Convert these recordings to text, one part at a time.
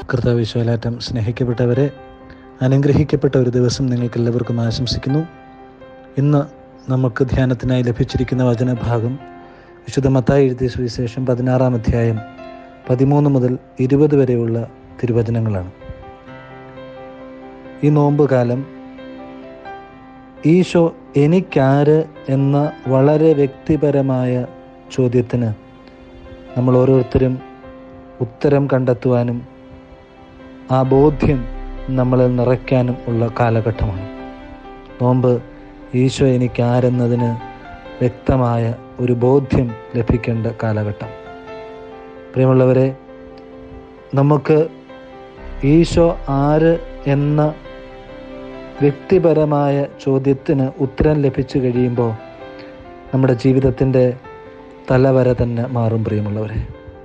കർത്താവ് വിശ്വലാറ്റം സ്നേഹിക്കപ്പെട്ടവരെ അനുഗ്രഹിക്കപ്പെട്ട ഒരു ദിവസം നിങ്ങൾക്ക് എല്ലാവർക്കും ആശംസിക്കുന്നു ഇന്ന് നമുക്ക് ധ്യാനത്തിനായി ലഭിച്ചിരിക്കുന്ന വചനഭാഗം വിശുദ്ധ മത്തായി എഴുതിയ സുവിശേഷം പതിനാറാം അധ്യായം പതിമൂന്ന് മുതൽ ഇരുപത് വരെയുള്ള തിരുവചനങ്ങളാണ് ഈ നോമ്പ് കാലം ഈശോ എനിക്കാര് എന്ന വളരെ വ്യക്തിപരമായ ചോദ്യത്തിന് നമ്മൾ ഓരോരുത്തരും ഉത്തരം കണ്ടെത്തുവാനും ആ ബോധ്യം നമ്മളിൽ നിറയ്ക്കാനും ഉള്ള കാലഘട്ടമാണ് നോമ്പ് ഈശോ എനിക്ക് ആരെന്നതിന് വ്യക്തമായ ഒരു ബോധ്യം ലഭിക്കേണ്ട കാലഘട്ടം പ്രിയമുള്ളവരെ നമുക്ക് ഈശോ ആര് എന്ന വ്യക്തിപരമായ ചോദ്യത്തിന് ഉത്തരം ലഭിച്ചു കഴിയുമ്പോൾ നമ്മുടെ ജീവിതത്തിൻ്റെ തലവര തന്നെ മാറും പ്രിയമുള്ളവരെ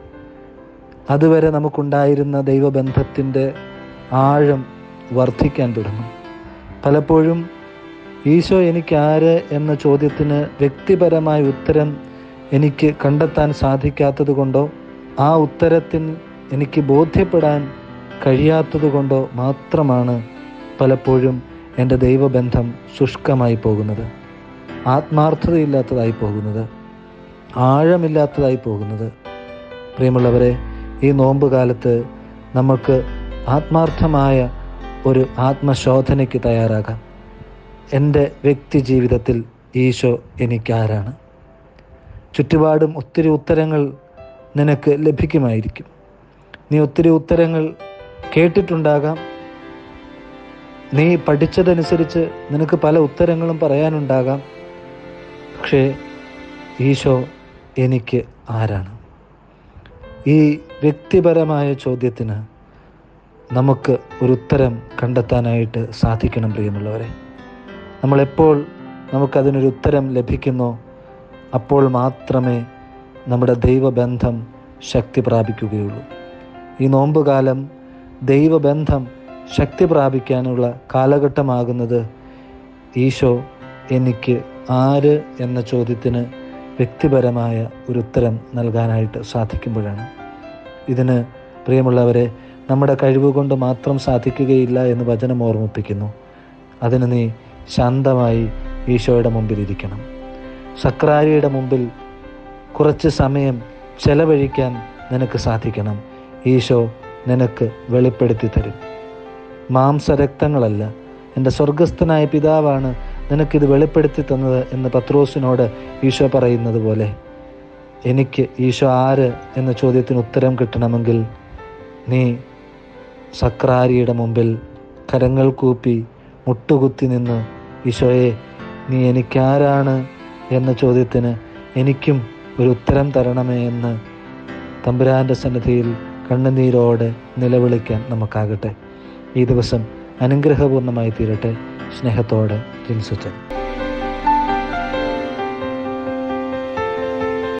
അതുവരെ നമുക്കുണ്ടായിരുന്ന ദൈവബന്ധത്തിൻ്റെ ആഴം വർദ്ധിക്കാൻ തുടങ്ങും പലപ്പോഴും ഈശോ എനിക്ക് ആര് എന്ന ചോദ്യത്തിന് വ്യക്തിപരമായ ഉത്തരം എനിക്ക് കണ്ടെത്താൻ സാധിക്കാത്തത് കൊണ്ടോ ആ ഉത്തരത്തിൽ എനിക്ക് ബോധ്യപ്പെടാൻ കഴിയാത്തത് കൊണ്ടോ മാത്രമാണ് പലപ്പോഴും എൻ്റെ ദൈവബന്ധം ശുഷ്കമായി പോകുന്നത് ആത്മാർത്ഥതയില്ലാത്തതായി പോകുന്നത് ആഴമില്ലാത്തതായി പോകുന്നത് പ്രിയമുള്ളവരെ ഈ നോമ്പ് കാലത്ത് നമുക്ക് ആത്മാർത്ഥമായ ഒരു ആത്മശോധനയ്ക്ക് തയ്യാറാകാം എൻ്റെ വ്യക്തി ജീവിതത്തിൽ ഈശോ എനിക്കാരാണ് ചുറ്റുപാടും ഒത്തിരി ഉത്തരങ്ങൾ നിനക്ക് ലഭിക്കുമായിരിക്കും നീ ഒത്തിരി ഉത്തരങ്ങൾ കേട്ടിട്ടുണ്ടാകാം നീ പഠിച്ചതനുസരിച്ച് നിനക്ക് പല ഉത്തരങ്ങളും പറയാനുണ്ടാകാം പക്ഷേ ഈശോ എനിക്ക് ആരാണ് ഈ വ്യക്തിപരമായ ചോദ്യത്തിന് നമുക്ക് ഒരു ഉത്തരം കണ്ടെത്താനായിട്ട് സാധിക്കണം പ്രിയമുള്ളവരെ നമ്മളെപ്പോൾ നമുക്കതിനൊരു ഉത്തരം ലഭിക്കുന്നോ അപ്പോൾ മാത്രമേ നമ്മുടെ ദൈവബന്ധം ശക്തി പ്രാപിക്കുകയുള്ളൂ ഈ നോമ്പുകാലം ദൈവബന്ധം ശക്തി പ്രാപിക്കാനുള്ള കാലഘട്ടമാകുന്നത് ഈശോ എനിക്ക് ആര് എന്ന ചോദ്യത്തിന് വ്യക്തിപരമായ ഒരു ഉത്തരം നൽകാനായിട്ട് സാധിക്കുമ്പോഴാണ് ഇതിന് പ്രിയമുള്ളവരെ നമ്മുടെ കഴിവ് കൊണ്ട് മാത്രം സാധിക്കുകയില്ല എന്ന് വചനം ഓർമ്മിപ്പിക്കുന്നു അതിന് നീ ശാന്തമായി ഈശോയുടെ മുമ്പിൽ ഇരിക്കണം സക്രാരിയുടെ മുമ്പിൽ കുറച്ച് സമയം ചെലവഴിക്കാൻ നിനക്ക് സാധിക്കണം ഈശോ നിനക്ക് വെളിപ്പെടുത്തി തരും മാംസരക്തങ്ങളല്ല എൻ്റെ സ്വർഗസ്ഥനായ പിതാവാണ് നിനക്കിത് വെളിപ്പെടുത്തി തന്നത് എന്ന് പത്രോസിനോട് ഈശോ പറയുന്നത് പോലെ എനിക്ക് ഈശോ ആര് എന്ന ചോദ്യത്തിന് ഉത്തരം കിട്ടണമെങ്കിൽ നീ സക്രാരിയുടെ മുമ്പിൽ കരങ്ങൾ കൂപ്പി മുട്ടുകുത്തി നിന്ന് ഈശോയെ നീ എനിക്കാരാണ് എന്ന ചോദ്യത്തിന് എനിക്കും ഒരു ഉത്തരം തരണമേ എന്ന് തമ്പുരാൻ്റെ സന്നിധിയിൽ കണ്ണുനീരോടെ നിലവിളിക്കാൻ നമുക്കാകട്ടെ ഈ ദിവസം അനുഗ്രഹപൂർണ്ണമായി തീരട്ടെ സ്നേഹത്തോടെ ജിൻസുച്ചൻ